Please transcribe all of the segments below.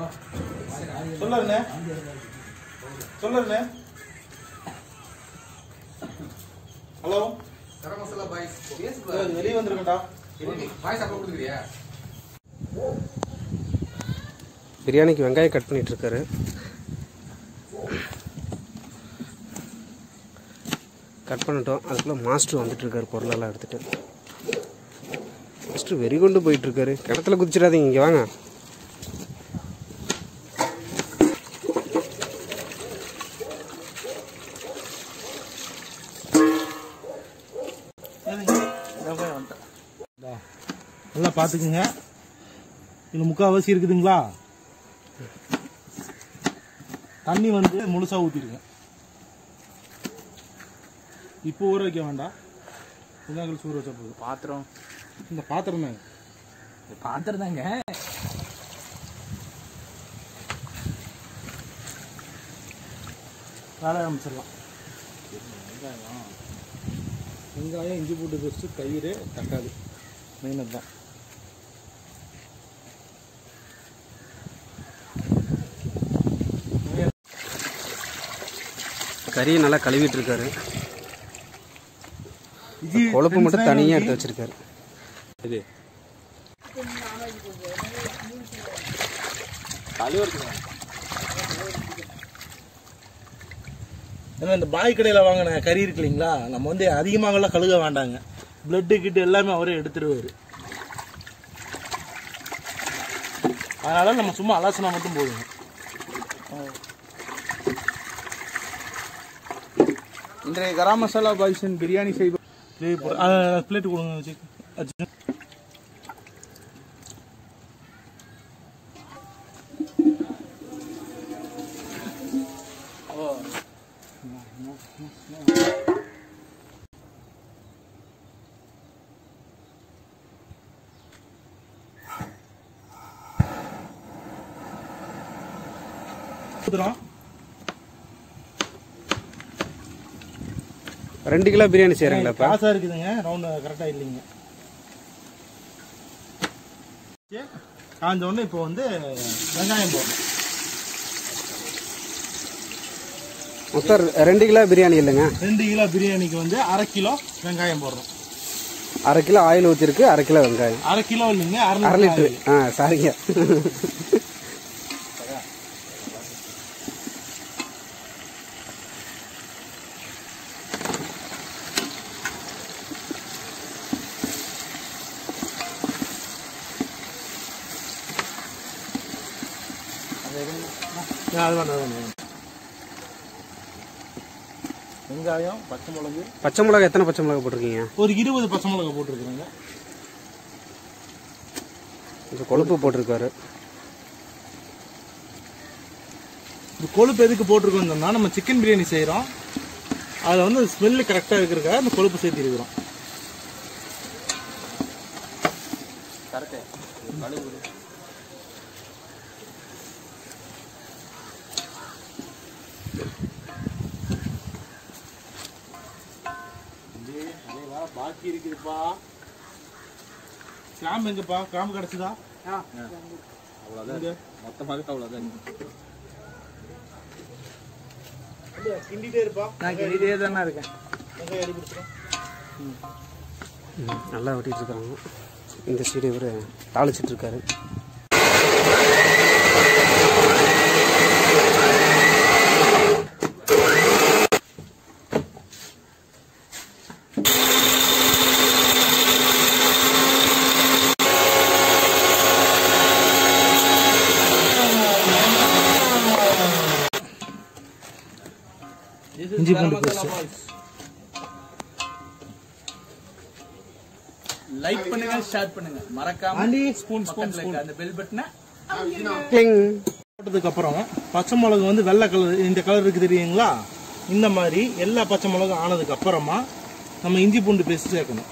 சொல்லுண்ணே சொல்லுண்ணே hello garam masala boys பேசு வெளியே வந்திருக்கேன்டா பாய்ஸ் அப்போ கொடுக்குறியா பிரியாணிக்கு வெங்காயம் கட் பண்ணிட்டு இருக்காரு கட் பண்ணிட்டோம் அதுக்குள்ளே மாஸ்டர் வந்துட்டு இருக்காரு பொருளெல்லாம் எடுத்துட்டு மாஸ்டர் வெறி கொண்டு போயிட்டு இருக்காரு கிணத்துல குதிச்சிடாதீங்க இங்கே வாங்க நல்லா பார்த்துக்குங்க இதில் முக்கால்வாசி இருக்குதுங்களா தண்ணி வந்து முழுசா ஊற்றிடுங்க இப்போ ஊற வைக்க வேண்டாம் கொஞ்சம் கழிச்சு ஊற வச்சா போதும் பாத்திரம் இந்த பாத்திரம் தாங்க பாத்திரம் தாங்க வேலையை ஆரம்பிச்சிடலாம் வெங்காயம் வெங்காயம் இஞ்சி பூட்டு பேஸ்ட்டு தயிர் தக்காளி மெயின் அதுதான் கறியை நல்லா கழுவிட்டு இருக்காரு இது கொழுப்பு மட்டும் தனியாக எடுத்து வச்சிருக்காரு இது ஏன்னா இந்த பாய் கடையில் வாங்கின கறி இருக்கு இல்லைங்களா நம்ம வந்து அதிகமாகலாம் கழுக வேண்டாங்க பிளட்டு கிட்டு எல்லாமே அவரே எடுத்துருவாரு அதனால நம்ம சும்மா அலசனா மட்டும் போதுங்க இன்றைய கரம் மசாலா பாய்ஸின் பிரியாணி செய்வோம் பிளேட் கொடுங்க வச்சு அச்சு. ஊத்துறோம் ரெண்டு கிலோ பிரியாணி செய்கிறீங்களாப்பா காசா இருக்குதுங்க ரவுண்ட் கரெக்டா இல்லைங்க சரி, காஞ்ச உடனே இப்போ வந்து வெங்காயம் போடணும் மொத்தம் ரெண்டு கிலோ பிரியாணி இல்லைங்க ரெண்டு கிலோ பிரியாணிக்கு வந்து அரை கிலோ வெங்காயம் போடுறோம் அரை கிலோ ஆயில் ஊற்றிருக்கு அரை கிலோ வெங்காயம் அரை கிலோ இல்லைங்க அரை அரை லிட்டரு லிட்டர் ஆ சாரிங்க அது வேண்டாம் அது வேண்டாம் வெங்காயம் பச்சை மிளகு பச்சை மிளகா எத்தனை பச்சை மிளகா போட்டிருக்கீங்க ஒரு இருபது பச்சை மிளகா போட்டிருக்குறேங்க கொஞ்சம் கொழுப்பு போட்டிருக்காரு இந்த கொழுப்பு எதுக்கு போட்டிருக்கோம்னு சொன்னா நம்ம சிக்கன் பிரியாணி செய்கிறோம் அதில் வந்து ஸ்மெல்லு கரெக்டாக இருக்கிறக்காக அந்த கொழுப்பு சேர்த்து இருக்கிறோம் பாக்கி இருக்குதுப்பா கிராம்பு எங்கப்பா கிராம்பு கிடைச்சதா அவ்வளோதான் மொத்தமாக அவ்வளோதான் கிண்டிட்டே இருப்பா நான் கிண்டிட்டே தானே இருக்கேன் வெங்காயம் அடி பிடிச்சிடும் ம், நல்லா வெட்டிட்டு இருக்காங்க இந்த சைடு இவர் தாளிச்சிட்டு இருக்காரு இஞ்சி பூண்டு பேஸ்ட் லைக் பண்ணுங்க ஸ்டார்ட் பண்ணுங்க மறக்காம ஆண்டி, ஸ்பூன் பக்கத்துல இருக்க அந்த பெல் பட்டனை கிளிங் போட்டதுக்கு அப்புறம் பச்சை மிளகு வந்து வெள்ளை கலர் இந்த கலர் இருக்கு தெரியுங்களா இந்த மாதிரி எல்லா பச்சை மிளகு ஆனதுக்கு அப்புறமா நம்ம இஞ்சி பூண்டு பேஸ்ட் சேர்க்கணும்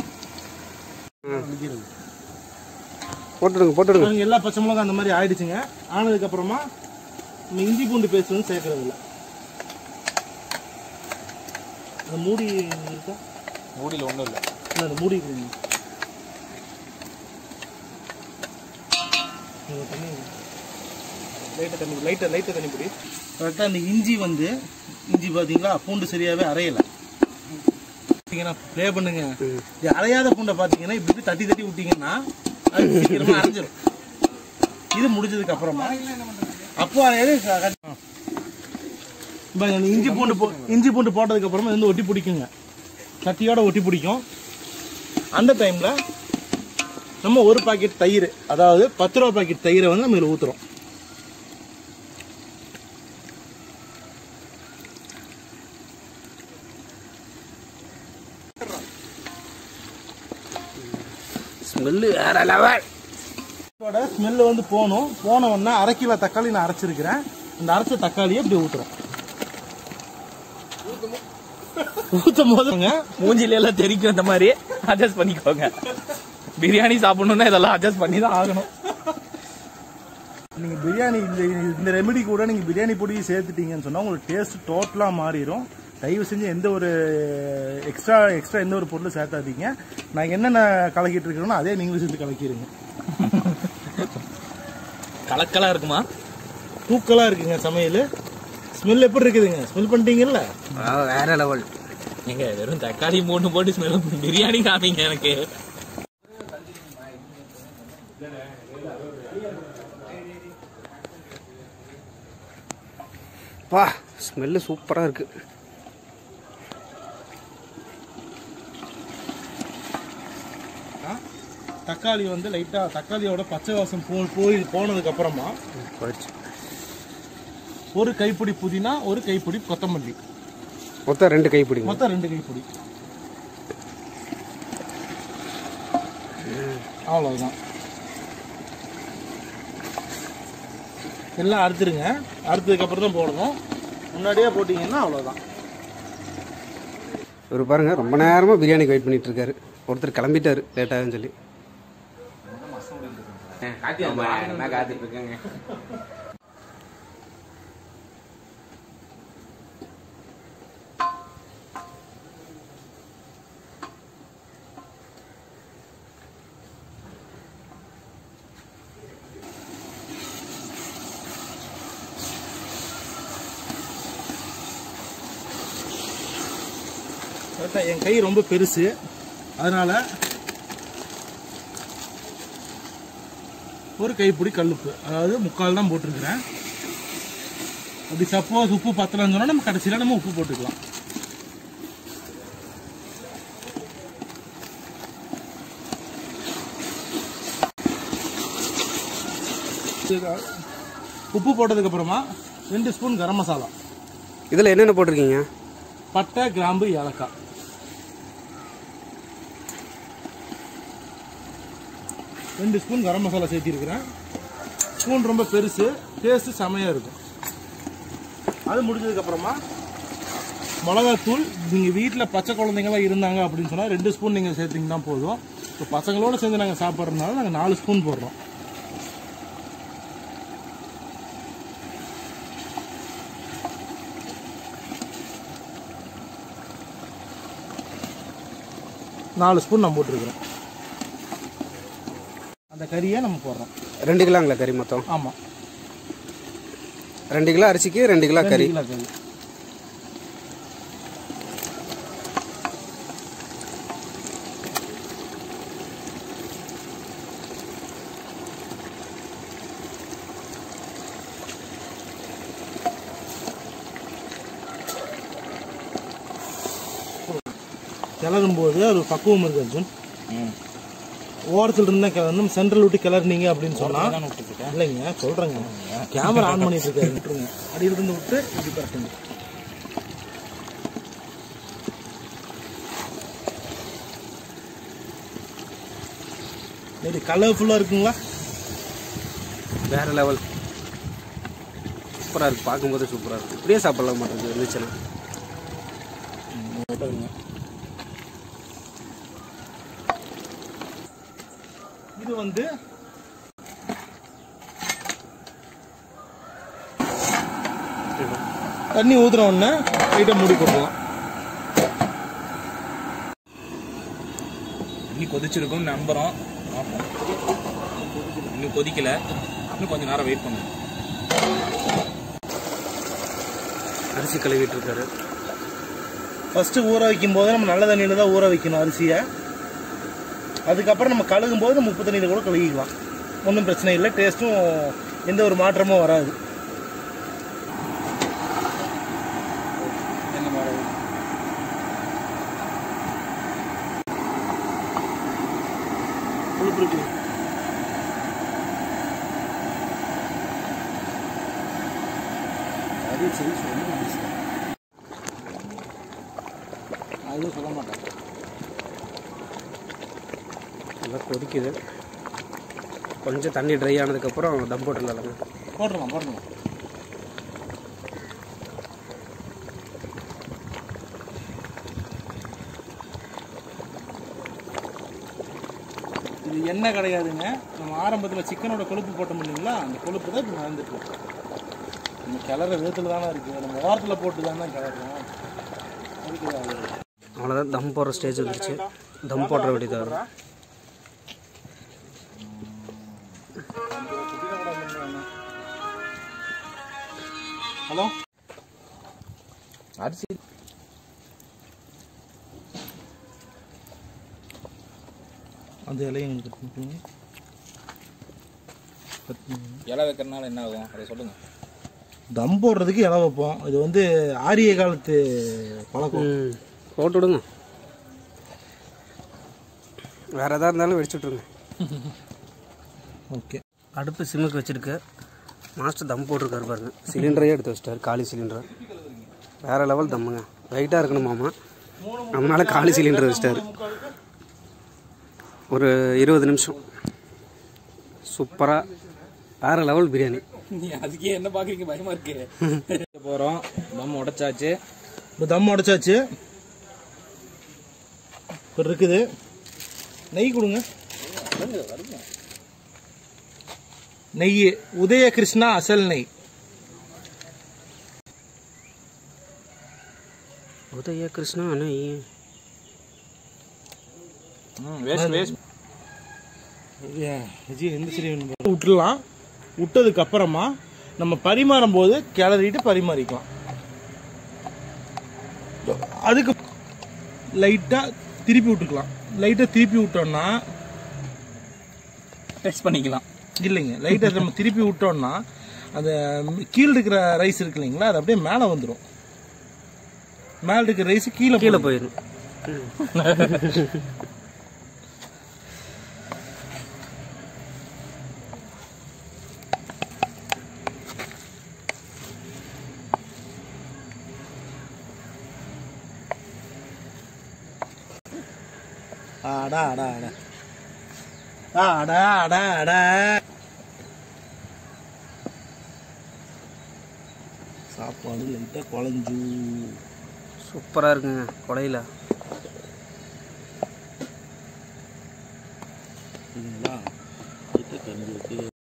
போட்டுடுங்க போட்டுடுங்க பாருங்க, எல்லா பச்சை மிளகு அந்த மாதிரி ஆயிடுச்சுங்க ஆனதுக்கு அப்புறமா நம்ம இஞ்சி பூண்டு பேஸ்ட் வந்து சேர்க்கறது இல்ல அந்த மூடி இருக்கா மூடியில் ஒன்றும் இல்லை இல்ல அந்த மூடி இருக்குங்க இங்க தண்ணி லைட்டாக தண்ணி லைட்டாக லைட்டாக தண்ணி பிடி கரெக்டாக அந்த இஞ்சி வந்து இஞ்சி பார்த்தீங்களா பூண்டு சரியாகவே அரையலை பார்த்தீங்கன்னா ப்ளே பண்ணுங்க இது அரையாத பூண்டை பார்த்தீங்கன்னா இப்படி இப்படி தட்டி தட்டி விட்டீங்கன்னா அது சீக்கிரமா அரைஞ்சிரும் இது முடிஞ்சதுக்கு அப்புறமா அப்போ அரையாது க- க- இப்போ இந்த இஞ்சி பூண்டு போ இஞ்சி பூண்டு போட்டதுக்கு அப்புறமா இது வந்து ஒட்டி பிடிக்குங்க சட்டியோட ஒட்டி பிடிக்கும் அந்த டைம்ல நம்ம ஒரு பாக்கெட் தயிர் அதாவது பத்து ரூபா பாக்கெட் தயிரை வந்து நம்ம இதில் ஊற்றுறோம் ஸ்மெல்லு வேற லெவல் இதோட ஸ்மெல் வந்து போகணும் போன உடனே அரை கிலோ தக்காளி நான் அரைச்சிருக்கிறேன் அந்த அரைச்ச தக்காளியை இப்படி ஊற்றுறோம் ஊற்றும் போதுங்க மூஞ்சில எல்லாம் தெரிக்கும் இந்த மாதிரி அட்ஜஸ்ட் பண்ணிக்கோங்க பிரியாணி சாப்பிடணும்னா இதெல்லாம் அட்ஜஸ்ட் பண்ணி தான் ஆகணும் நீங்க பிரியாணி இந்த இந்த ரெமெடி கூட நீங்க பிரியாணி பொடி சேர்த்துட்டீங்கன்னு சொன்னா உங்களுக்கு டேஸ்ட் டோட்டலா மாறிடும் தயவு செஞ்சு எந்த ஒரு எக்ஸ்ட்ரா எக்ஸ்ட்ரா எந்த ஒரு பொருளும் சேர்த்தாதீங்க நான் என்னென்ன கலக்கிட்டு இருக்கிறேனோ அதே நீங்களும் சேர்த்து கலக்கிடுங்க கலக்கலா இருக்குமா தூக்கலா இருக்குங்க சமையல் ஸ்மெல் எப்படி இருக்குதுங்க ஸ்மெல் பண்ணிட்டீங்கல்ல வேற லெவல் எங்க வெறும் தக்காளி மூணு போட்டு ஸ்மெல் பிரியாணி காமிங்க எனக்கு பா ஸ்மெல்லு சூப்பராக இருக்கு தக்காளி வந்து லைட்டா தக்காளியோட பச்சை வாசம் போ போய் போனதுக்கு அப்புறமா போயிடுச்சு ஒரு கைப்பிடி புதினா ஒரு கைப்பிடி கொத்தமல்லி மொத்தம் ரெண்டு கை பிடிங்க மொத்தம் ரெண்டு கைப்பிடி அவ்வளவுதான் எல்லாம் அறுத்துருங்க அறுத்ததுக்கு அப்புறம் தான் போடணும் முன்னாடியே போட்டீங்கன்னா அவ்வளவுதான் இவர் பாருங்க ரொம்ப நேரமா பிரியாணிக்கு வெயிட் பண்ணிட்டு இருக்காரு ஒருத்தர் கிளம்பிட்டாரு லேட்டாகுன்னு சொல்லி நான் காத்துட்டு இருக்கேங்க கரெக்டா என் கை ரொம்ப பெருசு அதனால ஒரு கைப்பிடி கல்லுப்பு அதாவது முக்கால் தான் போட்டிருக்கிறேன் அப்படி சப்போஸ் உப்பு பத்தலன்னு சொன்னா நம்ம கடைசியில் நம்ம உப்பு போட்டுக்கலாம் இது, உப்பு போட்டதுக்கு அப்புறமா ரெண்டு ஸ்பூன் கரம் மசாலா இதில் என்னென்ன போட்டிருக்கீங்க பட்டை கிராம்பு ஏலக்காய் ரெண்டு ஸ்பூன் கரம் மசாலா சேர்த்திருக்கிறேன் ஸ்பூன் ரொம்ப பெருசு டேஸ்ட்டு செமையாக இருக்கும் அது முடிஞ்சதுக்கப்புறமா மிளகாத்தூள் நீங்கள் வீட்டில் பச்சை குழந்தைங்களாம் இருந்தாங்க அப்படின்னு சொன்னால் ரெண்டு ஸ்பூன் நீங்கள் சேர்த்திங்கன்னா போதும் இப்போ பசங்களோட சேர்ந்து நாங்கள் சாப்பிட்றதுனால நாங்கள் நாலு ஸ்பூன் போடுறோம் நாலு ஸ்பூன் நான் போட்டிருக்கிறேன் அந்த கறியை நம்ம போடுறோம் ரெண்டு கிலோங்களா கறி மொத்தம் ஆமாம் ரெண்டு கிலோ அரிசிக்கு ரெண்டு கிலோ கறி கிலோ கறி கிளறும் போது அது ஒரு பக்குவம் இருக்கு அர்ஜுன் ஓரத்துல இருந்தா கிளறணும் சென்ட்ரல் விட்டு கிளறினீங்க அப்படின்னு சொன்னா இல்லைங்க சொல்றேங்க கேமரா ஆன் பண்ணிட்டு இருக்காரு விட்டுருங்க அடியில இருந்து விட்டு இப்படி கரெக்டுங்க இது கலர்ஃபுல்லா இருக்குங்களா வேற லெவல் சூப்பராக இருக்கு பார்க்கும்போது சூப்பராக இருக்கு இப்படியே சாப்பிடலாம் மாட்டேங்குது இருந்துச்சுன்னா இது வந்து தண்ணி ஊத்துற உடனே லைட்டா மூடி போட்டுக்கலாம் இன்னி கொதிச்சிருக்கும் நம்புறோம் பார்ப்போம் இன்னும் கொதிக்கல இன்னும் கொஞ்ச நேரம் வெயிட் பண்ணுங்க அரிசி கழுவிட்டு இருக்காரு ஃபஸ்ட்டு ஊற வைக்கும் போது நம்ம நல்ல தண்ணியில் தான் ஊற வைக்கணும் அரிசியை அதுக்கப்புறம் நம்ம கழுகும் போது நம்ம உப்பு தண்ணியில் கூட கழுவிக்கலாம் ஒன்றும் பிரச்சனை இல்லை டேஸ்ட்டும் எந்த ஒரு மாற்றமும் வராது கொழுப்பு இருக்குது அதுவும் சொல்ல மாட்டேன் நல்லா கொதிக்குது கொஞ்சம் தண்ணி ட்ரை ஆனதுக்கப்புறம் தம் போட்டுடலாங்க போட்டுடலாம் போட்டுடலாம் இது எண்ணெய் கிடையாதுங்க நம்ம ஆரம்பத்தில் சிக்கனோட கொழுப்பு போட்டோம் இல்லைங்களா அந்த கொழுப்பு தான் இப்போ நடந்துட்டு இருக்கு நம்ம கிளற விதத்தில் தானே இருக்குது நம்ம ஓரத்தில் போட்டு தானே கிளறோம் அதுக்கு தான் அது. அவ்வளோதான் தம் போடுற ஸ்டேஜ் வந்துருச்சு தம் போடுற வேண்டியதாக வரும் ஹலோ அரிசி அந்த இலையை எங்களுக்கு கட் பண்ணிக்கோங்க. கட் பண்ணி இலை வைக்கிறனால என்ன ஆகும் அதை சொல்லுங்க தம் போடுறதுக்கு இலை வைப்போம் இது வந்து ஆரிய காலத்து பழக்கம் ம் போட்டு விடுங்க வேறு எதாக இருந்தாலும் வெடிச்சு விட்ருங்க ஓகே அடுப்பு சிம்முக்கு வச்சுருக்கு மாஸ்டர் தம் போட்டிருக்காரு பாருங்க சிலிண்டரையே எடுத்து வச்சிட்டாரு காலி சிலிண்டர் வேறு லெவல் தம்முங்க ரைட்டாக இருக்கணுமாமா அதனால காலி சிலிண்டர் வச்சிட்டாரு ஒரு இருபது நிமிஷம் சூப்பராக வேறு லெவல் பிரியாணி நீ அதுக்கே என்ன பாக்குறீங்க பயமா இருக்கு போறோம் தம் உடைச்சாச்சு இப்போ தம் உடைச்சாச்சு இப்போ இருக்குது நெய் கொடுங்க நெய் உதய கிருஷ்ணா அசல் நெய் உதய கிருஷ்ணா அண்ணா வேஸ்ட் வேஸ்ட் விஜய் எந்த சரி விட்டுடலாம் விட்டதுக்கு அப்புறமா நம்ம பரிமாறும் போது கிளறிட்டு பரிமாறிக்கலாம் அதுக்கு லைட்டாக திருப்பி விட்டுக்கலாம் லைட்டாக திருப்பி விட்டோம்னா டெஸ்ட் பண்ணிக்கலாம் இல்லைங்க லைட்டாக நம்ம திருப்பி விட்டோம்னா அந்த கீழே இருக்கிற ரைஸ் இருக்கு இல்லைங்களா அது அப்படியே மேலே வந்துடும் மேலே இருக்கிற ரைஸ் கீழே கீழே போயிடும் போயிடும் அடா அடா அடா அடா அடா அடா சாப்பாடு லைட்டாக குழஞ்சு சூப்பராக இருக்குங்க கொலையில் சரிங்களா லைட்டாக கரைஞ்சி இருக்கு